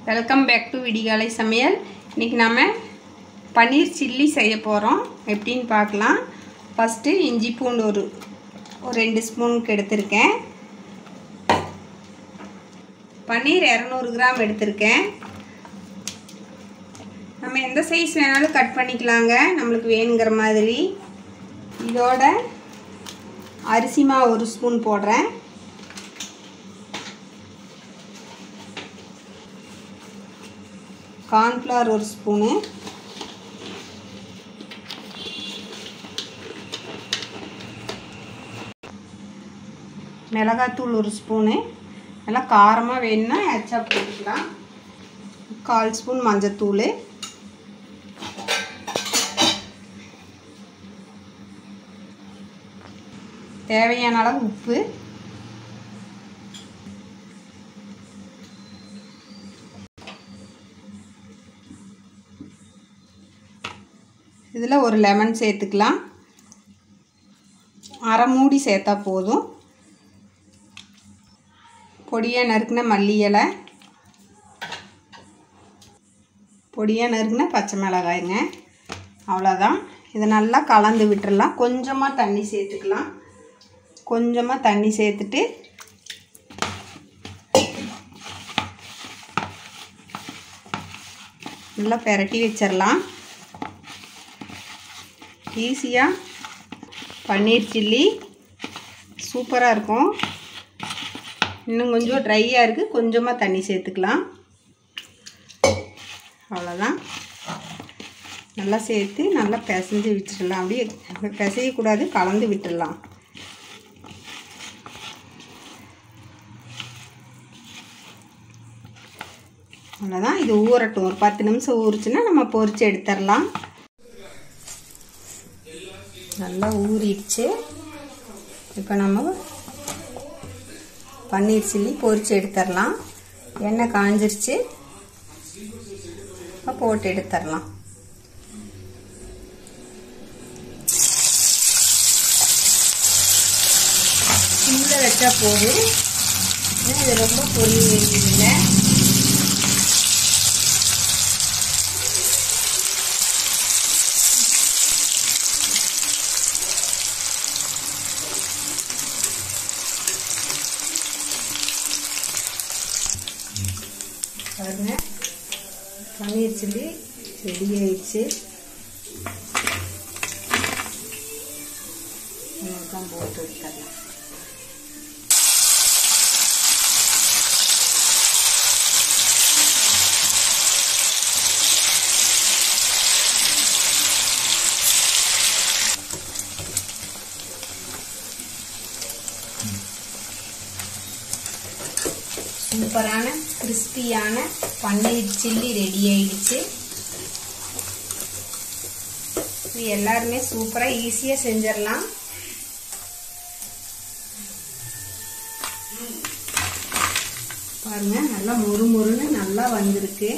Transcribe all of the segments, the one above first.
welcome back to விடிகாலை சமையல் இன்றைக்கி நம்ம பன்னீர் சில்லி செய்ய போகிறோம் எப்படின்னு பார்க்கலாம் ஃபஸ்ட்டு இஞ்சி பூண்டு ஒரு ஒரு ரெண்டு ஸ்பூனுக்கு எடுத்திருக்கேன் பன்னீர் இரநூறு கிராம் எடுத்திருக்கேன் நம்ம எந்த சைஸ் வேணாலும் கட் பண்ணிக்கலாங்க நம்மளுக்கு வேணுங்கிற மாதிரி இதோட அரிசி மாவு ஒரு ஸ்பூன் போடுறேன் கார்ன்ஃப்ளவர் ஒரு ஸ்பூனு மிளகாத்தூள் ஒரு ஸ்பூனு நல்லா காரமாக வேணும்னா எச்சா போட்டுக்கலாம் கால் ஸ்பூன் மஞ்சத்தூள் தேவையான அளவு உப்பு இதில் ஒரு லெமன் சேர்த்துக்கலாம் அரை மூடி சேர்த்தா போதும் பொடியாக நறுக்குன மல்லி இலை பொடியாக நறுக்குன பச்சை மிளகாய்ங்க அவ்வளோதான் இதை நல்லா கலந்து விட்டுறலாம் கொஞ்சமாக தண்ணி சேர்த்துக்கலாம் கொஞ்சமாக தண்ணி சேர்த்துட்டு நல்லா பெரட்டி வச்சிடலாம் ஈஸியாக பன்னீர் சில்லி சூப்பராக இருக்கும் இன்னும் கொஞ்சம் ட்ரையாக இருக்குது கொஞ்சமாக தண்ணி சேர்த்துக்கலாம் அவ்வளோதான் நல்லா சேர்த்து நல்லா பிசைஞ்சு வச்சிடலாம் அப்படியே பிசையக்கூடாது கலந்து விட்டுடலாம் அவ்வளோதான் இது ஊறட்டும் ஒரு பத்து நிமிஷம் ஊறிச்சுன்னா நம்ம பொரிச்சு எடுத்துடலாம் நல்லா ஊறிடுச்சு இப்போ நம்ம பன்னீர் சில்லி பொரிச்சு எடுத்துடலாம் எண்ணெய் காஞ்சிருச்சு இப்போ போட்டு எடுத்துடலாம் சிம்மில் வச்சா போதும் இது ரொம்ப பொரிய வேண்டியதில்லை பாருங்க பன்னீர் சில்லி ரெடி ஆயிடுச்சு தான் போட்டு எடுத்துடலாம் சூப்பரான கிறிஸ்பியான பன்னீர் சில்லி ரெடி ஆயிடுச்சு இது எல்லாருமே சூப்பராக ஈஸியாக செஞ்சிடலாம் பாருங்க நல்லா மொறு மொறுன்னு நல்லா வந்திருக்கு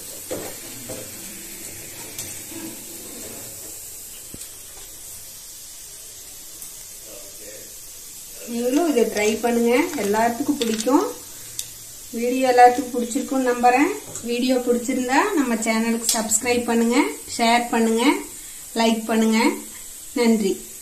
நீங்களும் இதை ட்ரை பண்ணுங்க எல்லாத்துக்கும் பிடிக்கும் வீடியோ எல்லாத்துக்கும் பிடிச்சிருக்குன்னு நம்புகிறேன் வீடியோ பிடிச்சிருந்தா நம்ம சேனலுக்கு சப்ஸ்கிரைப் பண்ணுங்கள் ஷேர் பண்ணுங்கள் லைக் பண்ணுங்கள் நன்றி